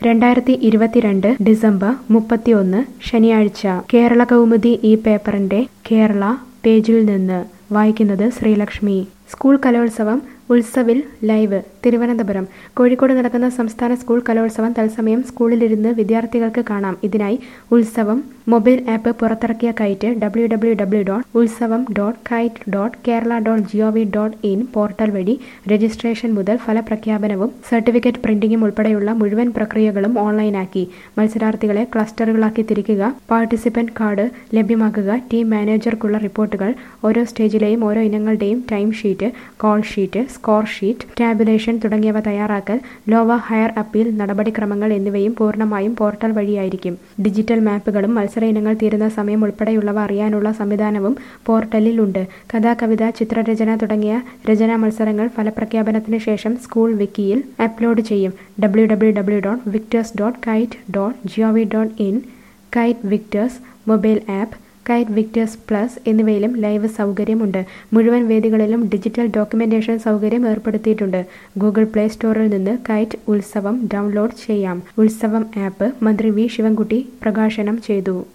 രണ്ടായിരത്തി ഇരുപത്തിരണ്ട് ഡിസംബർ മുപ്പത്തിയൊന്ന് ശനിയാഴ്ച കേരള കൗമുദി ഈ പേപ്പറിന്റെ കേരള പേജിൽ നിന്ന് വായിക്കുന്നത് ശ്രീലക്ഷ്മി സ്കൂൾ കലോത്സവം ഉത്സവിൽ ലൈവ് തിരുവനന്തപുരം കോഴിക്കോട് നടക്കുന്ന സംസ്ഥാന സ്കൂൾ കലോത്സവം തത്സമയം സ്കൂളിലിരുന്ന് വിദ്യാർത്ഥികൾക്ക് കാണാം ഇതിനായി ഉത്സവം മൊബൈൽ ആപ്പ് പുറത്തിറക്കിയ KITE W W W dot Utsavam dot KITE dot Kerala dot gov dot in portal വഴി രജിസ്ട്രേഷൻ മുതൽ ഫലപ്രഖ്യാപനവും സർട്ടിഫിക്കറ്റ് പ്രിന്റിംഗും ഉൾപ്പെടെയുള്ള മുഴുവൻ പ്രക്രിയകളും ഓൺലൈനാക്കി മത്സരാർത്ഥികളെ ക്ലസ്റ്ററുകളാക്കി തിരിക്കുക പാർട്ടിസിപ്പന്റ് കാർഡ് ലഭ്യമാക്കുക ടീം മാനേജർക്കുള്ള റിപ്പോർട്ടുകൾ ഓരോ സ്റ്റേജിലെയും ഓരോ ഇനങ്ങളുടെയും time sheet call sheet score sheet tabulation തുടങ്ങിയവ തയ്യാറാക്കൽ ലോവർ ഹയർ അപ്പീൽ നടപടിക്രമങ്ങൾ എന്നിവയും പൂർണ്ണമായും പോർട്ടൽ വഴിയായിരിക്കും ഡിജിറ്റൽ മാപ്പുകളും മത്സര ഇനങ്ങൾ തീരുന്ന സമയം ഉൾപ്പെടെയുള്ളവ അറിയാനുള്ള സംവിധാനവും പോർട്ടലിൽ ഉണ്ട് കഥാ കവിത ചിത്രരചന തുടങ്ങിയ രചനാ മത്സരങ്ങൾ ഫലപ്രഖ്യാപനത്തിന് ശേഷം സ്കൂൾ വിക്കിയിൽ അപ്ലോഡ് ചെയ്യും W W W dot Victers dot KITE dot gov dot in KITE Victers mobile app KITE Victers plus എന്നിവയിലും ലൈവ് സൗകര്യമുണ്ട് മുഴുവൻ വേദികളിലും ഡിജിറ്റൽ ഡോക്യുമെന്റേഷൻ സൗകര്യം ഏർപ്പെടുത്തിയിട്ടുണ്ട് ഗൂഗിൾ പ്ലേ സ്റ്റോറിൽ നിന്ന് കൈറ്റ് ഉത്സവം ഡൗൺലോഡ് ചെയ്യാം ഉത്സവം ആപ്പ് മന്ത്രി വി ശിവൻകുട്ടി പ്രകാശനം ചെയ്തു